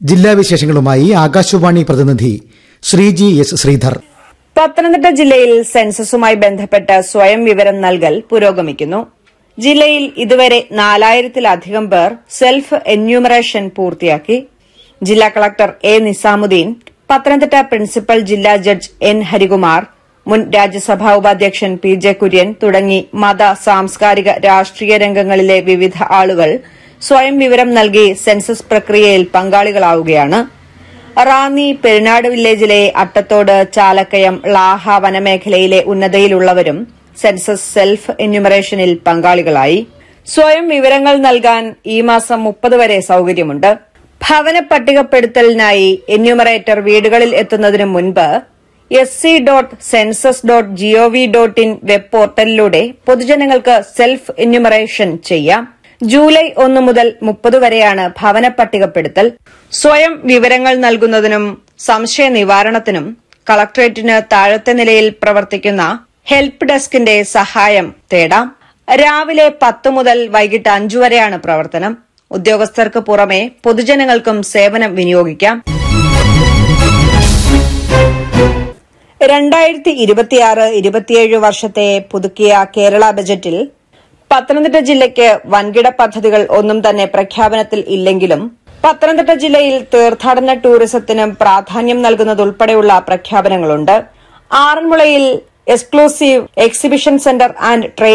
ജില്ലാ വിശേഷങ്ങളുമായി ആകാശവാണി പ്രതിനിധി ശ്രീജി എസ് ശ്രീധർ പത്തനംതിട്ട ജില്ലയിൽ സെൻസസുമായി ബന്ധപ്പെട്ട് സ്വയം വിവരം നൽകൽ പുരോഗമിക്കുന്നു ജില്ലയിൽ ഇതുവരെ നാലായിരത്തിലധികം പേർ സെൽഫ് എന്യൂമറേഷൻ പൂർത്തിയാക്കി ജില്ലാ collector A Nizamuddin Pathanamthitta principal ജില്ലാ ജഡ്ജ് എൻ ഹരികുമാർ മുൻ രാജ്യസഭാ ഉപാധ്യക്ഷൻ പി ജെ കുര്യൻ തുടങ്ങി മത സാംസ്കാരിക രാഷ്ട്രീയ രംഗങ്ങളിലെ വിവിധ ആളുകൾ സ്വയം വിവരം നൽകി സെൻസസ് പ്രക്രിയയിൽ പങ്കാളികളാവുകയാണ് റാന്നി പെരുനാട് വില്ലേജിലെ അട്ടത്തോട് ചാലക്കയം ലാഹ വനമേഖലയിലെ ഉന്നതയിലുള്ളവരും സെൻസസ് സെൽഫ് എന്യൂമറേഷനിൽ പങ്കാളികളായി സ്വയം വിവരങ്ങൾ നൽകാൻ ഈ മാസം മുപ്പത് വരെ സൌകര്യമുണ്ട് ഭവന പട്ടികപ്പെടുത്തലിനായി എന്യൂമറേറ്റർ വീടുകളിൽ എത്തുന്നതിന് മുൻപ് S C dot census dot G O V dot in web പോർട്ടലിലൂടെ പൊതുജനങ്ങൾക്ക് സെൽഫ് എന്യൂമറേഷൻ ചെയ്യാം ജൂലൈ ഒന്ന് മുതൽ മുപ്പത് വരെയാണ് ഭവന പട്ടികപ്പെടുത്തൽ സ്വയം വിവരങ്ങൾ നൽകുന്നതിനും സംശയ നിവാരണത്തിനും കളക്ടറേറ്റിന് താഴത്തെ നിലയിൽ പ്രവർത്തിക്കുന്ന ഹെൽപ്പ് ഡെസ്കിന്റെ സഹായം തേടാം രാവിലെ പത്ത് മുതൽ വൈകിട്ട് അഞ്ചു വരെയാണ് പ്രവർത്തനം ഉദ്യോഗസ്ഥർക്ക് പുറമെ പൊതുജനങ്ങൾക്കും സേവനം വിനിയോഗിക്കാം രണ്ടായിരത്തി ഇരുപത്തിയാറ് ഇരുപത്തിയേഴ് വർഷത്തെ പുതുക്കിയ കേരള ബജറ്റിൽ പത്തനംതിട്ട ജില്ലയ്ക്ക് വൻകിട പദ്ധതികൾ ഒന്നും തന്നെ പ്രഖ്യാപനത്തിൽ ഇല്ലെങ്കിലും പത്തനംതിട്ട ജില്ലയിൽ തീർത്ഥാടന ടൂറിസത്തിനും പ്രാധാന്യം നൽകുന്നതുൾപ്പെടെയുള്ള പ്രഖ്യാപനങ്ങളുണ്ട് ആറന്മുളയിൽ exclusive exhibition centre and train